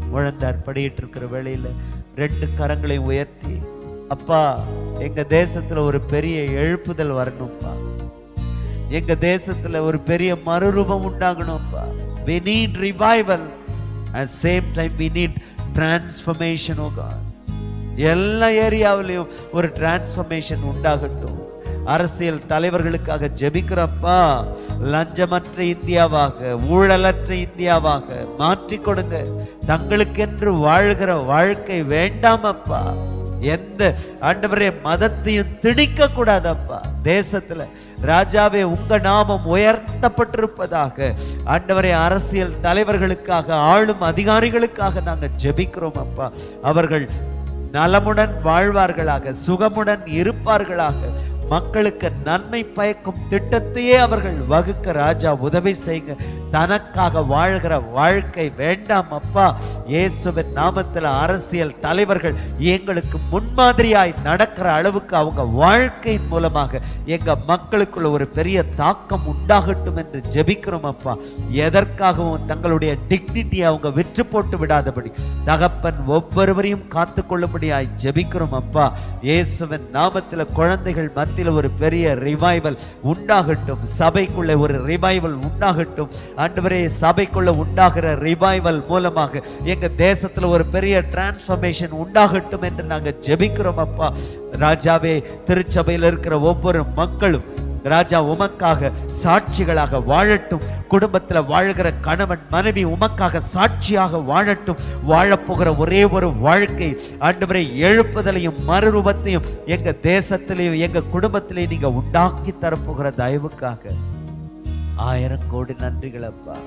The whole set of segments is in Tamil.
முழந்தார் படியிட்டு இருக்கிற வேளையில ரெண்டு கரங்களை உயர்த்தி அப்பா எங்க தேசத்துல ஒரு பெரிய எழுப்புதல் வரணும்ப்பா எங்க தேசத்துல ஒரு பெரிய மறுரூபம் உண்டாகணும்ப்பா we need revival at same time we need transformation oh god எல்லா ஏரியாவிலையும் ஒரு டிரான்ஸ்ஃபர்மேஷன் உண்டாகட்டும் அரசியல் தலைவர்களுக்காக ஜெபிக்கிறப்பா லஞ்சமற்ற இந்தியாவாக ஊழலற்ற இந்தியாவாக மாற்றிக் கொடுங்க தங்களுக்கென்று வாழ்கிற வாழ்க்கை வேண்டாம் அப்பா எந்த ஆண்டவரே மதத்தையும் திணிக்க கூடாதப்பா தேசத்துல ராஜாவே உங்க நாமம் உயர்த்தப்பட்டிருப்பதாக ஆண்டவரே அரசியல் தலைவர்களுக்காக ஆளும் அதிகாரிகளுக்காக நாங்க ஜெபிக்கிறோம் அப்பா அவர்கள் நலமுடன் வாழ்வார்களாக சுகமுடன் இருப்பார்களாக மக்களுக்கு நன்மை பயக்கும் திட்டத்தையே அவர்கள் வகுக்க ராஜா உதவி செய்யுங்க தனக்காக வாழ்கிற வாழ்க்கை வேண்டாம் அப்பா இயேசுவின் நாமத்தில் அரசியல் தலைவர்கள் எங்களுக்கு முன்மாதிரியாய் நடக்கிற அளவுக்கு அவங்க வாழ்க்கையின் மூலமாக எங்க மக்களுக்குள்ள ஒரு பெரிய தாக்கம் உண்டாகட்டும் என்று ஜெபிக்கிறோம் அப்பா எதற்காகவும் தங்களுடைய டிக்னிட்டி அவங்க விற்று போட்டு விடாதபடி தகப்பன் ஒவ்வொருவரையும் காத்து கொள்ளும்படியாய் ஜெபிக்கிறோம் அப்பா இயேசுவின் நாமத்தில் குழந்தைகள் மத்தியில் ஒரு பெரிய ரிவைவல் உண்டாகட்டும் சபைக்குள்ளே ஒரு ரிவைவல் உண்டாகட்டும் ஆண்டவரே சபைக்குள்ள உண்டாகிற ரிவைவல் மூலமாக எங்க தேசத்துல ஒரு பெரிய டிரான்ஸ்ஃபர்மேஷன் உண்டாகட்டும் என்று நாங்க ஜெபிக்கிறோம் அப்பா ராஜாவே திருச்சபையில் இருக்கிற ஒவ்வொரு மக்களும் ராஜா உமக்காக சாட்சிகளாக வாழட்டும் குடும்பத்துல வாழ்கிற கணவன் மனைவி உமக்காக சாட்சியாக வாழட்டும் வாழப்போகிற ஒரே ஒரு வாழ்க்கை ஆண்டவரை எழுப்புதலையும் மறுரூபத்தையும் எங்க தேசத்திலேயும் எங்க குடும்பத்திலேயும் நீங்க உண்டாக்கி தரப்போகிற தயவுக்காக ஆயிரம் கோடி நன்றிகள் அப்பா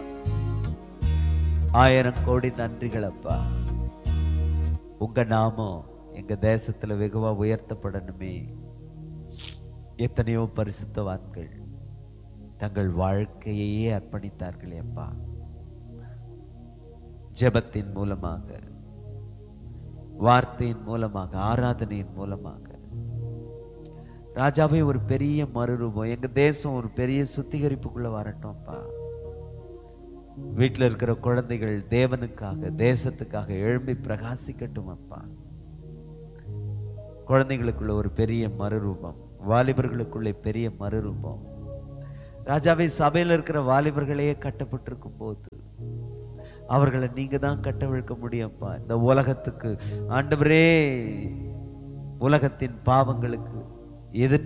ஆயிரம் கோடி நன்றிகள் அப்பா உங்க நாமம் எங்க தேசத்துல வெகுவா உயர்த்தப்படணுமே எத்தனையோ பரிசுத்தவான்கள் தங்கள் வாழ்க்கையையே அர்ப்பணித்தார்களே அப்பா ஜெபத்தின் மூலமாக வார்த்தையின் மூலமாக ஆராதனையின் மூலமாக ராஜாவே ஒரு பெரிய மறுரூபம் எங்க தேசம் ஒரு பெரிய சுத்திகரிப்புக்குள்ள வரட்டும் அப்பா வீட்டில் இருக்கிற குழந்தைகள் தேவனுக்காக தேசத்துக்காக எழும்பி பிரகாசிக்கட்டும் அப்பா குழந்தைகளுக்குள்ள ஒரு பெரிய மறுரூபம் வாலிபர்களுக்குள்ளே பெரிய மறுரூபம் ராஜாவை சபையில் இருக்கிற வாலிபர்களே கட்டப்பட்டிருக்கும் போது அவர்களை நீங்க தான் கட்டவிழ்க்க முடியும்ப்பா இந்த உலகத்துக்கு ஆண்டவரே உலகத்தின் பாவங்களுக்கு எதிர்